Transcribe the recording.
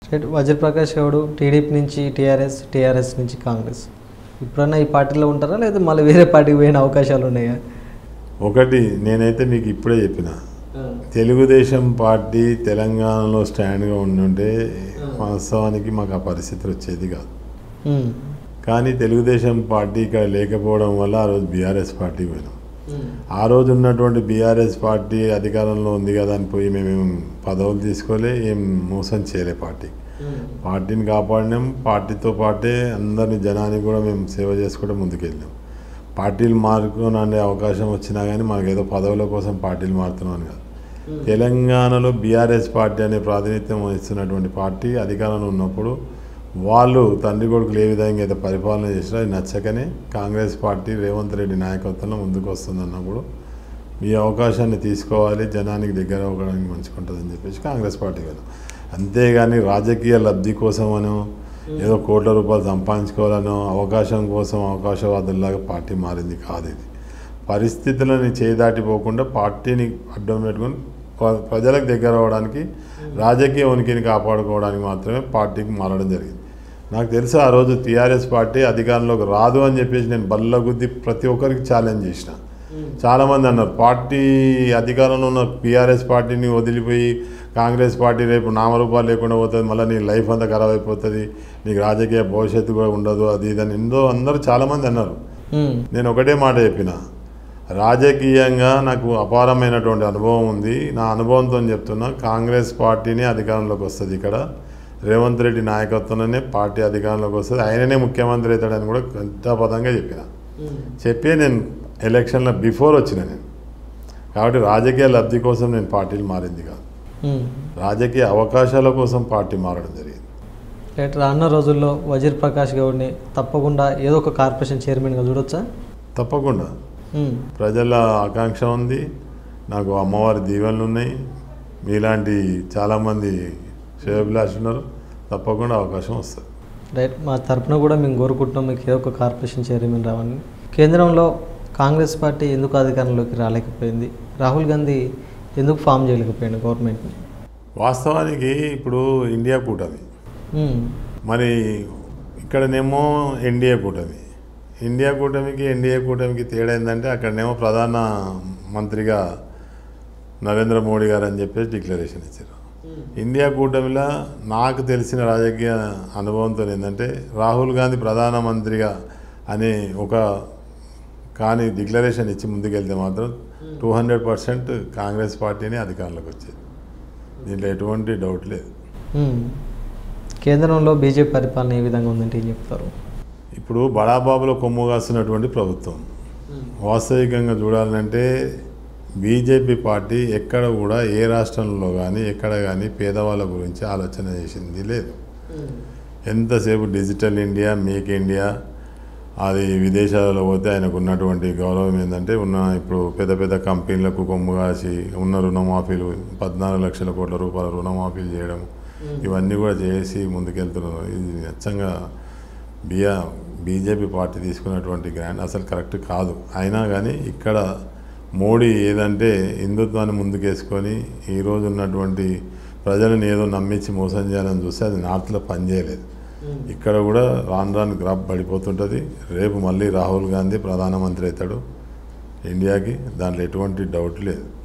Right Vajraprakash Goud TDP నుంచి TRS TRS నుంచి కాంగ్రెస్ ఇప్పుడన్నా ఈ పార్టీలో ఉంటారా లేదా మళ్ళీ వేరే పార్టీకి పోయిన అవకాశాలు ఉన్నాయా ఒకటి నేనైతే మీకు ఇప్పుడే చెప్పిన తెలుగుదేశం పార్టీ తెలంగాణలో స్టాండ్గా ఉండుంటే వాస్తవానికి మాకు ఆ పరిస్థితి వచ్చేది కాదు ఉమ్. కానీ తెలుగుదేశం పార్టీ ఇక్కడ లేకపోవడం వల్ల ఆ రోజు బీఆర్ఎస్ పార్టీ పోయినాం ఆ రోజు ఉన్నటువంటి బీఆర్ఎస్ పార్టీ అధికారంలో ఉంది కదా అని పోయి మేము పదవులు తీసుకోలే ఏం మోసం చేయలే పార్టీ పార్టీని కాపాడినాం పార్టీతో పాటే అందరిని జనానికి కూడా మేము సేవ చేసుకుంటూ ముందుకెళ్ళాం పార్టీలు మారుకొని అనే అవకాశం వచ్చినా కానీ మాకేదో పదవుల కోసం పార్టీలు మారుతున్నాం అని కాదు తెలంగాణలో బీఆర్ఎస్ పార్టీ అనే ప్రాతినిధ్యం వహిస్తున్నటువంటి పార్టీ అధికారంలో ఉన్నప్పుడు వాళ్ళు తండ్రి కొడుకులు ఏ విధంగా అయితే పరిపాలన చేసినా అది నచ్చకనే కాంగ్రెస్ పార్టీ రేవంత్ రెడ్డి నాయకత్వంలో ముందుకు వస్తుందన్నప్పుడు ఈ అవకాశాన్ని తీసుకోవాలి జనానికి దగ్గర అవ్వడానికి మంచుకుంటుందని చెప్పేసి కాంగ్రెస్ పార్టీ వెళ్ళాం అంతేగాని రాజకీయ లబ్ధి కోసమనో ఏదో కోట్ల రూపాయలు సంపాదించుకోవాలనో అవకాశం కోసం అవకాశవాదుల్లాగా పార్టీ మారింది కాదు ఇది పరిస్థితులని చేదాటిపోకుండా పార్టీని అడ్డం పెట్టుకొని ప్ర- ప్రజలకు దగ్గర అవ్వడానికి రాజకీయ ఉనికిని కాపాడుకోవడానికి మాత్రమే పార్టీకి మారడం జరిగింది నాకు తెలుసు ఆ రోజు టీఆర్ఎస్ పార్టీ అధికారంలోకి రాదు అని చెప్పేసి నేను బల్లగుద్ది ప్రతి ఒక్కరికి ఛాలెంజ్ చేసిన చాలామంది అన్నారు పార్టీ అధికారంలో ఉన్న టీఆర్ఎస్ పార్టీని వదిలిపోయి కాంగ్రెస్ పార్టీ రేపు నామరూపాలు లేకుండా పోతుంది మళ్ళీ నీ లైఫ్ అంతా ఖరాబ్ అయిపోతుంది నీకు రాజకీయ భవిష్యత్తు కూడా ఉండదు అది ఇది అని ఎంతో అందరూ చాలామంది అన్నారు ఉమ్. నేను ఒకటే మాట చెప్పిన రాజకీయంగా నాకు అపారమైనటువంటి అనుభవం ఉంది నా అనుభవంతో చెప్తున్నా కాంగ్రెస్ పార్టీనే అధికారంలోకి వస్తుంది ఇక్కడ రేవంత్ రెడ్డి నాయకత్వంలోనే పార్టీ అధికారంలోకి వస్తుంది ఆయననే ముఖ్యమంత్రి అవుతాడని కూడా గంటాపదంగా చెప్పిన చెప్పే నేను ఎలక్షన్ల బిఫోర్ వచ్చిన నేను కాబట్టి రాజకీయ లబ్ధి కోసం నేను పార్టీలు మారింది కాదు ఉమ్. రాజకీయ అవకాశాల కోసం పార్టీ మారడం జరిగింది రైట్ రానున్న రోజుల్లో వజీర్ ప్రకాష్ గౌడ్ని తప్పకుండా ఏదో ఒక కార్పొరేషన్ చైర్మన్గా చూడొచ్చా తప్పకుండా ఉమ్. ప్రజల ఆకాంక్ష ఉంది నాకు అమ్మవారి దీవెనలు ఉన్నాయి మీలాంటి చాలామంది శ్రేయభిలాషులు ఉన్నారు తప్పకుండా అవకాశం వస్తుంది రైట్ మా తరపున కూడా మేము కోరుకుంటున్నాం మీకు ఏదో ఒక కార్పొరేషన్ చైర్మన్ రావాలని కేంద్రంలో కాంగ్రెస్ పార్టీ ఎందుకు అధికారంలోకి రాలేకపోయింది రాహుల్ గాంధీ ఎందుకు ఫామ్ చేయలేకపోయింది గవర్నమెంట్ని వాస్తవానికి ఇప్పుడు ఇండియా కూటమి ఉమ్. మరి ఇక్కడనేమో ఎన్డీఏ కూటమి ఇండియా కూటమికి ఎన్డీఏ కూటమికి తేడా ఏంటంటే అక్కడనేమో ప్రధాన మంత్రిగా నరేంద్ర మోడీ గారు అని చెప్పేసి డిక్లరేషన్ ఇచ్చారు ఇండియా కూటమిలో నాకు తెలిసిన రాజకీయ అనుభవంతో ఏంటంటే రాహుల్ గాంధీ ప్రధానమంత్రిగా అనే ఒక కానీ డిక్లరేషన్ ఇచ్చి ముందుకెళ్తే మాత్రం టూ హండ్రెడ్ పర్సెంట్ కాంగ్రెస్ పార్టీని అధికారంలోకి వచ్చేది దీంట్లో ఎటువంటి డౌట్ లేదు ఉమ్. కేంద్రంలో బీజేపీ పరిపాలన ఏ విధంగా ఉందంటే ఏం చెప్తారు ఇప్పుడు బడాబాబులో కొమ్ము కాస్తున్నటువంటి ప్రభుత్వం వాస్తవికంగా చూడాలంటే బీజేపీ పార్టీ ఎక్కడ కూడా ఏ రాష్ట్రంలో కానీ ఎక్కడ కానీ పేదవాళ్ళ గురించి ఆలోచన చేసింది లేదు ఎంతసేపు డిజిటల్ ఇండియా మేక్ ఇండియా అది విదేశాలలో పోతే ఆయనకు ఉన్నటువంటి గౌరవం ఏంటంటే ఉన్న ఇప్పుడు పెద్ద పెద్ద కంపెనీలకు కొమ్ము కాసి ఉన్న రుణమాఫీలు పద్నాలుగు లక్షల కోట్ల రూపాయల రుణమాఫీలు చేయడం ఇవన్నీ కూడా చేసి ముందుకెళ్తున్నారు ఇది అచ్చంగా బియా బీజేపీ పార్టీ తీసుకున్నటువంటి గ్రాండ్ అసలు కరెక్ట్ కాదు అయినా కానీ ఇక్కడ మోడీ ఏదంటే హిందుత్వాన్ని ముందుకేసుకొని ఈరోజు ఉన్నటువంటి ప్రజలను ఏదో నమ్మించి మోసం చేయాలని చూస్తే అది నార్త్లో పనిచేయలేదు ఇక్కడ కూడా రాను రాను గ్రాఫ్ పడిపోతుంటుంది రేపు మళ్ళీ రాహుల్ గాంధీ ప్రధానమంత్రి అవుతాడు ఇండియాకి దాంట్లో ఎటువంటి డౌట్ లేదు